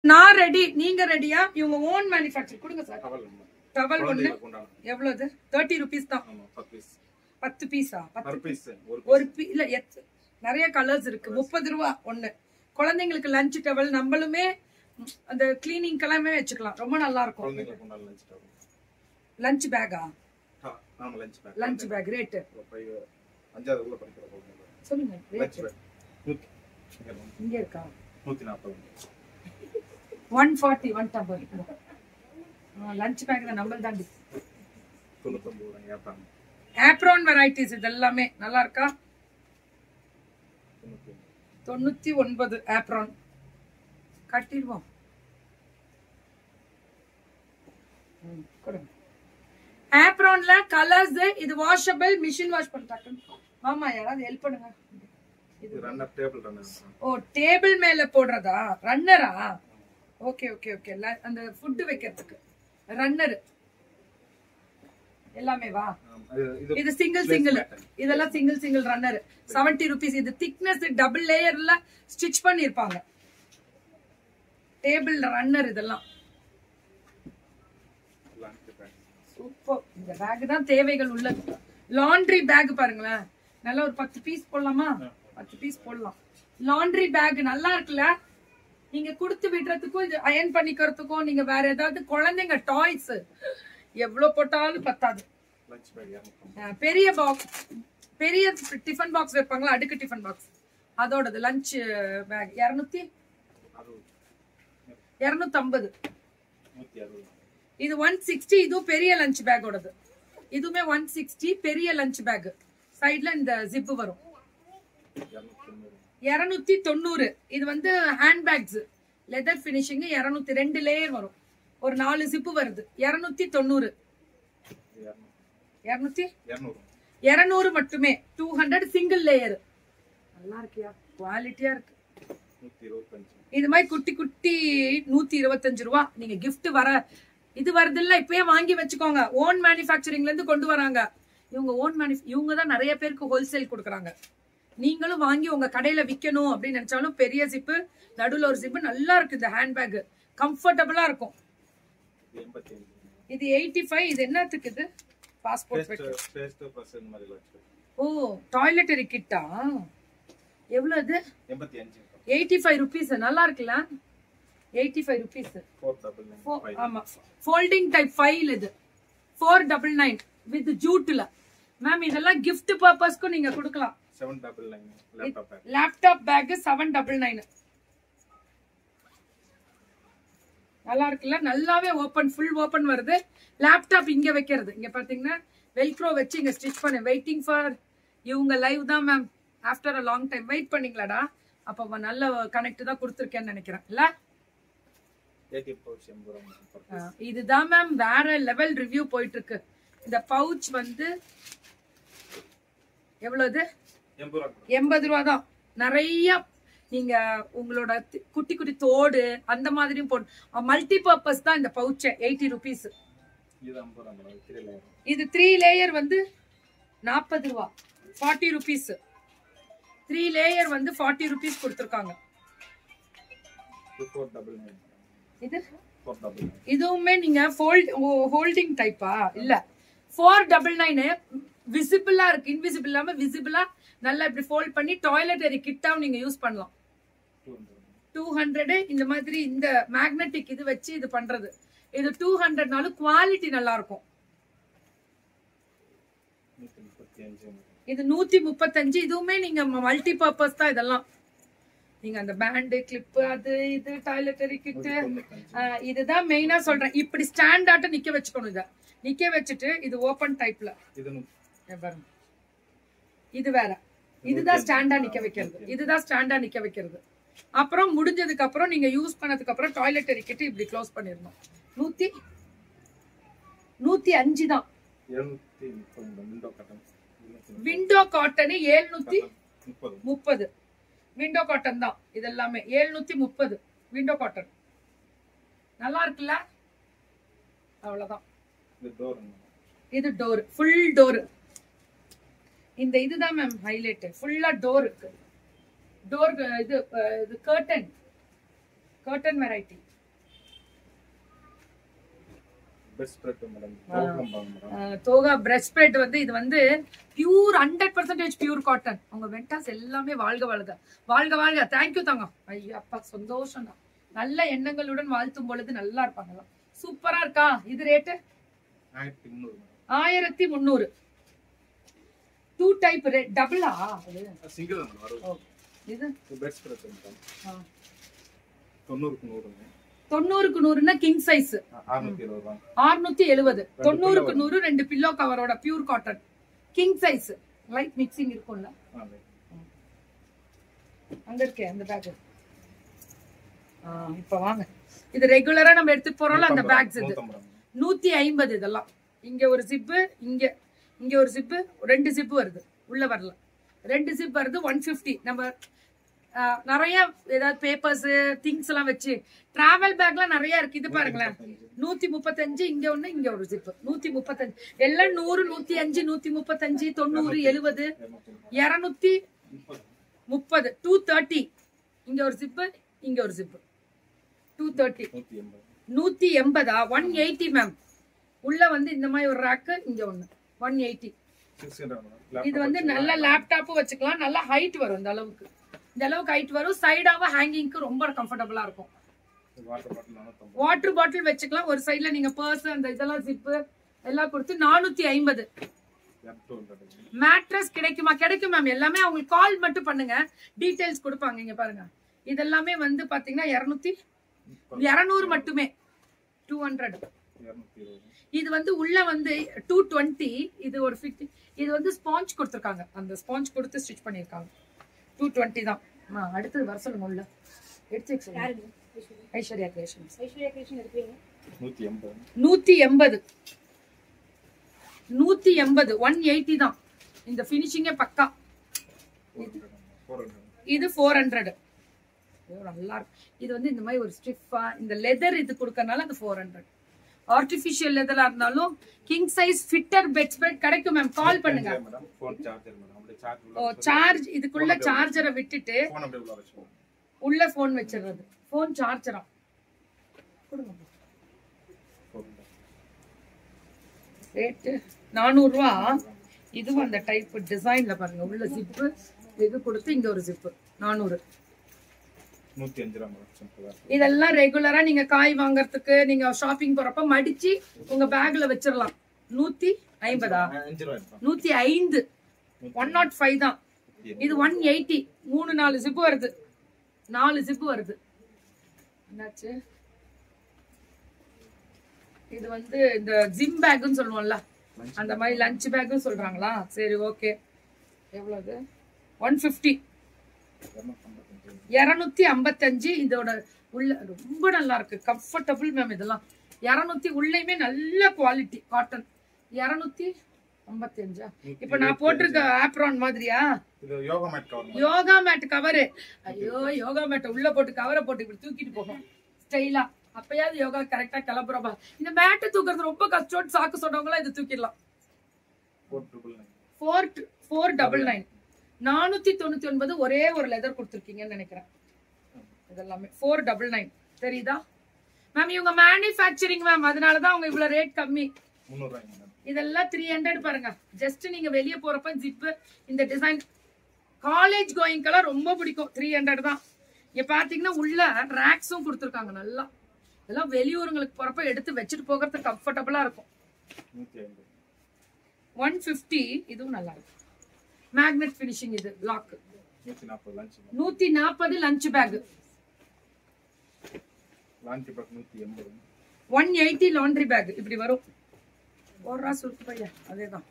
நான் ரெடி நீங்க ரெடியா இவங்க ஓன் மேனுஃபேக்சர் கொடுங்க சார் டவல் டவல் ஒண்ணு குழந்தைகளுக்கு உண்டான எவ்வளவு தேர்ட்டி ருபீஸ் தான் ஆமா பத்து பீஸ் பத்து பீஸா பத்து பர் பீஸ் ஒரு ஒரு பீ இல்ல எத் நிறைய கலர்ஸ் இருக்கு முப்பது ரூபா ஒண்ணு குழந்தைங்களுக்கு லஞ்ச் டவல் நம்மளுமே ம், அந்த கிளீனிங் எல்லாமே வச்சுக்கலாம் ரொம்ப நல்லா இருக்கும் குழந்தைங்களுக்கு உண்டான லஞ்ச் டவல் லஞ்ச் பேக்கா ஆமா lunch bag lunch bag rate five அஞ்சாவது உள்ள படிக்கிற குழந்தைங்க சொல்லுங்க லஞ்ச் ரேட் பேக் நூத்தி இங்க இருக்கா நூத்தி நாற்பது one forty one tumbler lunch bag தான் நம்மள் தாண்டி தொண்ணூத்தொம்பது ரூபாய் ஏற்றாங்க ஆப்ரான் வெரைட்டிஸ் இது எல்லாமே நல்லா இருக்கா தொண்ணூத்தி ஒன்பது. தொண்ணூத்தி ஒன்பது ஆப்ரான் கட்டிடுவோம் ம், கொடுங்க ஆப்ரான்ல கலர்ஸ் இது வாஷபிள் மிஷின் வாஷ் பண்ணிட்டாங்க மாமா யாராவது ஹெல்ப் பண்ணுங்க இது ரன்னர் டேபிள் ரன்னர் ஓ டேபிள் மேல போடுறதா ரன்னரா ஓகே ஓகே ஓகே அந்த ஃபுட் வைக்கிறதுக்கு ரன்னர் எல்லாமே வா இது இது சிங்கிள் சிங்கிள் இதெல்லாம் single single runner seventy rupees இது திக்னஸ் டபுள் லேயர்ல ஸ்டிச் பண்ணிருப்பாங்க டேபிள் ரன்னர் இதெல்லாம் லஞ்ச் பேக் சூப்பர் இந்த பேக் தான் தேவைகள் உள்ளது லாண்ட்ரி பேக் பாருங்களேன் நல்ல ஒரு பத்து பீஸ் போடலாமா பத்து பீஸ் போடலாம் லாண்ட்ரி பேக் நல்லா இருக்குல்ல நீங்க கொடுத்து விடுறதுக்கும் இது அயன் பண்ணிக்கிறதுக்கும் நீங்க வேற ஏதாவது குழந்தைங்க டாய்ஸ் எவ்வளவு போட்டாலும் பத்தாது லஞ்ச் பேக் இரநூத்தம்பது அஹ் பெரிய பாக்ஸ் பெரிய டிஃபன் பாக்ஸ் வைப்பாங்களா அடுக்கு டிஃபன் பாக்ஸ் அதோடது லஞ்ச் பேக் இரநூத்தி அறுபது இரநூத்தம்பது நூத்தி அறுபது இது ஒன் சிக்ஸ்டி இதுவும் பெரிய லஞ்ச் பேக்கோடது இதுவுமே ஒன் சிக்ஸ்டி பெரிய லஞ்ச் பேக் சைட்ல இந்த ஜிப்பு வரும் இரநூத்தி தொண்ணூறு இரநூத்தி தொண்ணூறு இது வந்து ஹேண்ட் பேக்ஸ் லெதர் ஃபினிஷிங் இரநூத்தி ரெண்டு லேயர் வரும் ஒரு நாலு ஜிப்பு வருது இரநூத்தி தொண்ணூறு இது இரநூறு இரநூத்தி இரநூறு இரநூறு மட்டுமே டூ ஹண்ட்ரட் சிங்கிள் லேயர் நல்லா இருக்கியா குவாலிட்டியா இருக்கு நூத்தி இருபத்தஞ்சு இது மாதிரி குட்டி குட்டி நூத்தி இருபத்தஞ்சு ரூபா நீங்க gift வர இது வருது இல்ல இப்பயே வாங்கி வச்சுக்கோங்க ஓன் மேனுஃபேக்சரிங்ல இருந்து கொண்டு வராங்க இவங்க ஓன் மேனு இவங்க தான் நிறைய பேருக்கு ஹோல்சேல் கொடுக்குறாங்க நீங்களும் வாங்கி உங்க கடையில விக்கணும் அப்படின்னு நினைச்சாலும் பெரிய ஜிப்பு நடுவுல ஒரு ஜிப்பு நல்லா இருக்கு இந்த ஹேண்ட்பேக் கம்ஃபர்டபுளா இருக்கும் இது எண்பத்தி அஞ்சு இது எயிட்டி ஃபைவ் இது என்னத்துக்கு இது பாஸ்போர்ட் பேஸ்ட் பேஸ்ட் ப்ளஸ் இந்த மாதிரி வச்சு ஓ டாய்லெட்டரி கிட்டா எவ்வளவு இது எண்பத்தி அஞ்சு எயிட்டி ஃபைவ் ருபீஸ் நல்லா இருக்குல்ல eighty five rupees four double nine Fo- five ஆமா ஃபோல்டிங் டைப் ஃபைல் இது ஃபோர் டபுள் நைன் வித் ஜூட்ல மேம் இதெல்லாம் gift பர்பஸ்க்கும் நீங்க கொடுக்கலாம் seven double nine laptop bag laptop bag seven double nine நல்லா இருக்குல்ல நல்லாவே ஓபன் ஃபுல் ஓபன் வருது லேப்டாப் இங்க வைக்கிறது இங்க பாத்தீங்கன்னா வெல்க்ரோ வச்சு இங்க ஸ்டிச் பண்ண வெயிட்டிங் ஃபார் இவங்க லைவ் தான் ma'am after a long time wait பண்ணீங்களாடா அப்ப நல்ல கனெக்ட் தான் கொடுத்துருக்கேன்னு நினைக்கிறேன் இல்ல எயிட்டி பவுச் எண்பது ரூபா ஆ, இதுதான் மேம் வேற லெவல் ரிவ்யூ போயிட்டு இருக்கு இந்த பவுச் வந்து எவ்வளவு எண்பது ரூபா எண்பது ரூபா தான் நிறைய நீங்க உங்களோட தி- குட்டி குட்டி தோடு அந்த மாதிரியும் போடு மல்டி பர்பஸ் தான் இந்த பவுச் எயிட்டி ருபீஸ் இது ஐம்பது ரூபா மேடம் த்ரீ லேயர் இது த்ரீ லேயர் வந்து நாற்பது ரூபா ஃபார்ட்டி ருபீஸ் த்ரீ லேயர் வந்து ஃபார்ட்டி ருபீஸ் கொடுத்துருக்காங்க இது ஃபோர் டபுள் நைன் இது ஃபோர் டபுள் நைன் இதுவுமே நீங்க ஃபோல்ட் ஹோல்டிங் டைப்பா இல்ல ஃபோர் டபுள் நைனு விசிபிளா இருக்கு இன்விசிபிள் இல்லாம விசிபிளா நல்லா இப்படி ஃபோல்ட் பண்ணி டாய்லெட்டரி கிட்டாவும் நீங்க யூஸ் பண்ணலாம் டூ ஹண்ட்ரட் டூ ஹண்ட்ரடு இந்த மாதிரி இந்த மேக்னெட்டிக் இது வச்சு இது பண்றது இது டூ ஹண்ட்ரட்னாலும் குவாலிட்டி நல்லா இருக்கும் நூற்றி முப்பத்தி அஞ்சு இது நூத்தி முப்பத்தஞ்சு இதுவுமே நீங்க மல்டி பர்பஸ் தான் இதெல்லாம் நீங்க அந்த பேண்டு கிளிப்பு அது இது டாய்லெட்டரி கிட்டு தொண்ணூத்தஞ்சு இதுதான் மெயினா சொல்றேன் இப்படி ஸ்டாண்ட் ஆட்ட நிக்க வச்சுக்கணும் இத நிக்க வச்சுட்டு இது ஓபன் டைப்ல இது நூ- பாருங்க இது வேற இதுதான் ஸ்டாண்டா நிக்க வைக்கிறது இதுதான் ஸ்டாண்டா நிக்க வைக்கிறது அப்புறம் முடிஞ்சதுக்கு அப்புறம் நீங்க யூஸ் பண்ணதுக்கு அப்புறம் டாய்லெட்டரி கிட்டு இப்படி க்ளோஸ் பண்ணிடணும் நூத்தி நூத்தி அஞ்சு தான் இருநூத்தி முப்பது விண்டோ கட்டன் இருநூத்தி விண்டோ காட்டன் ஏழ்நூத்தி முப்பது முப்பது விண்டோ காட்டன் தான் இது எல்லாமே ஏழ்நூத்தி முப்பது விண்டோ காட்டன் நல்லா இருக்குல்ல அவ்வளவுதான் இது டோர் இது டோர் ஃபுல் டோர் இந்த இதுதான் மேம் ஹைலைட் ஃபுல்லா டோர் இருக்கு டோர் இது அஹ், இது curtain curtain variety best spread madam தோகம் பாங்க மேடம் அஹ் தோகா பிரஸ்ட் ஸ்ப்ரெட் வந்து இது வந்து pure hundred percentage pure cotton உங்க வெண்டாஸ் எல்லாமே வாழ்க வாழ்க வாழ்க வாழ்க தேங்க்யூ தங்கம் ஐயா அப்பா சந்தோஷம் தான் நல்ல எண்ணங்களுடன் வாழ்த்தும் பொழுது நல்லா இருப்பாங்க சூப்பரா இருக்கா இது ரேட்டு ஆயிரத்தி முந்நூறு மேடம் ஆயிரத்தி முந்நூறு டூ டைப் ரேட் டபுளா சிங்கிள் மேடம் வரும் இது பெஸ்ட் ஸ்ப்ரெட் மேடம் ஆ. தொண்ணூறுக்கு நூறுங்க தொண்ணூறுக்கு நூறுன்னா கிங் சைஸ் அறுநூத்தி இருபது ரூபா ஆறுநூத்தி எழுபது ரெண்டு தொண்ணூறுக்கு pillow நூறு ரெண்டு பில்லோ கவரோட pure cotton king size light mixing இருக்கும்ல அங்க இருக்கே அந்த பேக் இப்ப வாங்க இது ரெகுலரா நம்ம எடுத்துட்டு போறோம்ல அந்த பேக்ஸ் இது நூத்தி ஐம்பது இதெல்லாம் இங்க ஒரு ஜிப்பு இங்க இங்க ஒரு ஜிப்பு ரெண்டு ஜிப்பு வருது உள்ள வரல ரெண்டு ஜிப் வருது ஒன் பிப்டி நம்ம ஆஹ், நிறைய ஏதாவது பேப்பர்ஸ் திங்ஸ் எல்லாம் வச்சு டிராவல் பேக்லாம் நிறைய இருக்கு இது பாருங்களேன் நூத்தி முப்பத்தஞ்சு இங்க ஒண்ணு இங்க ஒரு ஜிப்பு நூத்தி முப்பத்தஞ்சு எல்லாம் நூறு நூத்தி அஞ்சு நூத்தி முப்பத்தஞ்சு தொண்ணூறு எழுபது இருநூத்தி முப்பது டூ தேர்ட்டி இங்க ஒரு ஜிப்பு இங்க ஒரு ஜிப்பு டூ தேர்ட்டி நூத்தி எண்பது நூத்தி எண்பதா ஒன் எயிட்டி மேம் உள்ள வந்து இந்த மாதிரி ஒரு ரேக்கு இங்க ஒண்ணு one eighty six hundred madam இது வந்து நல்ல லேப்டாப் வச்சுக்கலாம் நல்ல ஹைட் வரும் இந்த அளவுக்கு இந்த அளவுக்கு ஹைட் வரும் சைடாவும் ஹேங்கிங்க்கு ரொம்ப கம்ஃபர்டபுளா இருக்கும் வாட்டர் பாட்டில் நானூத்தம்பது வாட்டர் பாட்டில் வச்சுக்கலாம் ஒரு சைடுல நீங்க பர்ஸ் அந்த இதெல்லாம் ஜிப்பு எல்லாம் கொடுத்து நானூத்தி ஐம்பது டூ ஹண்ட்ரட் மேட்ரஸ் கிடைக்குமா கிடைக்கும் மேம் எல்லாமே அவங்களுக்கு கால் மட்டும் பண்ணுங்க டீடைல்ஸ் கொடுப்பாங்க இங்க பாருங்க இதெல்லாமே வந்து பாத்தீங்கன்னா இருநூத்தி இருநூறு மட்டுமே டூ ஹண்ட்ரட் இரநூத்தி இருபது இது வந்து உள்ள வந்து டூ டுவெண்ட்டி இது ஒரு ஃபிஃப்டி இது வந்து ஸ்பாஞ்ச் கொடுத்துருக்காங்க அந்த ஸ்பாஞ்ச் கொடுத்து ஸ்டிச் பண்ணியிருக்காங்க டூ டுவெண்ட்டி தான் ஆ, அடுத்தது வர சொல்லுங்க உள்ள எடுத்து வைக்க சொல்லுங்க யாருங்க ஐஸ்வர்யா. ஐஸ்வர்யா கிரியேஷன்ஸ் ஐஸ்வர்யா கிருஷ்ணன் இருக்கிறீங்க நூத்தி எண்பது நூத்தி எண்பது நூத்தி எண்பது ஒன் எயிட்டி தான் இந்த ஃபினிஷிங்கே பக்கா ஃபோர் ஹண்ட்ரட் இது ஃபோர் ஹண்ட்ரட் நல்லா இருக்கு இது வந்து இந்த மாதிரி ஒரு ஸ்டிஃபா இந்த லெதர் இது கொடுக்கறனால அது ஃபோர் ஹண்ட்ரட் ஆர்டிபிஷியல் லெதரா இருந்தாலும் king size fitter bed spread கிடைக்கும் மேம் கால் பண்ணுங்க மேடம் ஃபோன் சார்ஜர் மேடம் அப்படியே சார்ஜ் ஓ சார்ஜ் இதுக்குள்ள சார்ஜரை விட்டுட்டு ஃபோன் அப்படியே உள்ள வச்சுக்கோங்க உள்ள ஃபோன் வச்சிடுறது ஃபோன் சார்ஜரா கொடுங்க ஃபோன் ரேட்டு நானூறுரூவா இதுவும் அந்த டைப் டிசைன்ல பாருங்க உள்ள ஜிப்பு இது கொடுத்து இங்க ஒரு ஜிப்பு நானூறு நூத்தி அஞ்சு ரூபா மேடம் சிம்பிளா இதெல்லாம் ரெகுலரா நீங்க காய் வாங்குறதுக்கு நீங்க ஷாப்பிங் போறப்ப மடிச்சு உங்க பேக்ல வச்சிடலாம் நூத்தி ஐம்பதா அஞ்சு ரூபா இருக்கும் நூத்தி ஐந்து ஒன் நாட் ஃபைவ் தான் இது ஒன் எயிட்டி மூணு நாலு ஜிப்பு வருது நாலு ஜிப்பு வருது என்னாச்சு இது வந்து இந்த ஜிம் பேக்குன்னு சொல்லுவோம்ல அந்த மாதிரி லஞ்ச் பேக்கும் சொல்றாங்களா சரி ஓகே எவ்வளவு ஒன் ஃபிஃப்டி இரநூத்தம்பத்தஞ்சு இரநூத்தி ஐம்பத்தஞ்சு இதோட உள்ள ரொம்ப நல்லா இருக்கு கம்ஃபர்டபுள் மேம் இதெல்லாம் இரநூத்தி உள்ளயுமே நல்ல குவாலிட்டி காட்டன் இரநூத்தி ஐம்பத்தஞ்சா இப்ப நான் போட்டிருக்க ஆப்ரான் மாதிரியா இது yoga mat cover yoga mat cover ஐயோ யோகா மேட்டை உள்ள போட்டு கவரை போட்டு இப்படி தூக்கிட்டு போகும் ஸ்டைலா அப்பயாவது யோகா கரெக்டா கிளம்புறப்பா இந்த மேட்டை தூக்குறது ரொம்ப கஷ்டம் சாக்கு சொன்னவங்களாம் இது தூக்கிடலாம் four triple nine four four double nine நானூத்தி தொண்ணூத்தி ஒன்பது ஒரே ஒரு லெதர் கொடுத்துருக்கீங்கன்னு நினைக்கிறேன் இதெல்லாமே ஃபோர் டபுள் நைன் தெரியுதா மேம் இவங்க மேனுஃபேக்சரிங் மேம் அதனாலதான் அவங்க இவ்வளவு ரேட் கம்மி முந்நூறுவாய்ங்க மேடம் இதெல்லாம் த்ரீ ஹண்ட்ரட் பாருங்க ஜஸ்ட் நீங்க வெளியே போறப்ப ஜிப்பு இந்த டிசைன் காலேஜ் கோயிங்கெல்லாம் ரொம்ப பிடிக்கும் த்ரீ ஹண்ட்ரட் தான் இங்க பாத்தீங்கன்னா உள்ள ரேக்ஸும் கொடுத்துருக்காங்க நல்லா இதெல்லாம் வெளியூருங்களுக்கு போறப்ப எடுத்து வச்சுட்டு போகிறதுக்கு கம்ஃபர்டபுளா இருக்கும் நூத்தி ஐம்பது ஒன் ஃபிஃப்டி இதுவும் நல்லா இருக்கும் மேக்னெட் ஃபினிஷிங் இது லாக் நூத்தி நாற்பது லஞ்ச் நூத்தி நாற்பது லஞ்ச் பேக் லான்ச் பேக் நூத்தி எண்பது ஒன் எயிட்டி லாண்ட்ரி பேக் இப்படி வரும் ஓடுறா சுருக்கு பையா அதேதான்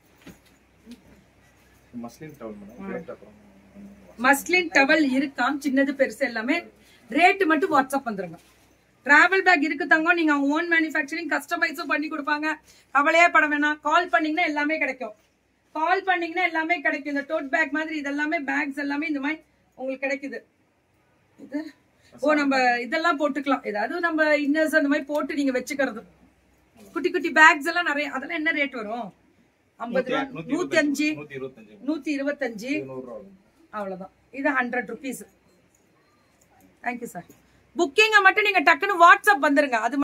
மஸ்லின் டவல் மேடம் ரேட் அப்புறம் மஸ்லின் டவல் இருக்காம் சின்னது பெருசு எல்லாமே ரேட் மட்டும் வாட்ஸ்அப் வந்துருங்க டிராவல் பேக் இருக்கு தங்கம் நீங்க அவங்க ஓன் மேனுஃபேக்சரிங் கஸ்டமைஸும் பண்ணி கொடுப்பாங்க கவலையே பட வேணாம் கால் பண்ணீங்கன்னா எல்லாமே கிடைக்கும் கால் பண்ணீங்கன்னா எல்லாமே கிடைக்கும் இந்த டோட் பேக் மாதிரி இதெல்லாமே பேக்ஸ் எல்லாமே இந்த மாதிரி உங்களுக்கு கிடைக்குது இது ஓ நம்ம இதெல்லாம் போட்டுக்கலாம் ஏதாவது நம்ம இன்னர்ஸ் அந்த மாதிரி போட்டு நீங்க வச்சுக்கிறது குட்டி குட்டி பேக்ஸ் எல்லாம் நிறைய அதெல்லாம் என்ன ரேட் வரும் ஐம்பது ரூபா நூத்தி அஞ்சு நூத்தி இருபத்தஞ்சு நூத்தி இருபத்தஞ்சு இது நூறு ரூபா வரும். அவ்வளவுதான் இது ஹண்ட்ரட் ருபீஸ் தேங்க்யூ சார் புக்கிங்க மட்டும் நீங்க டக்குன்னு வாட்ஸ்அப் வந்துருங்க அது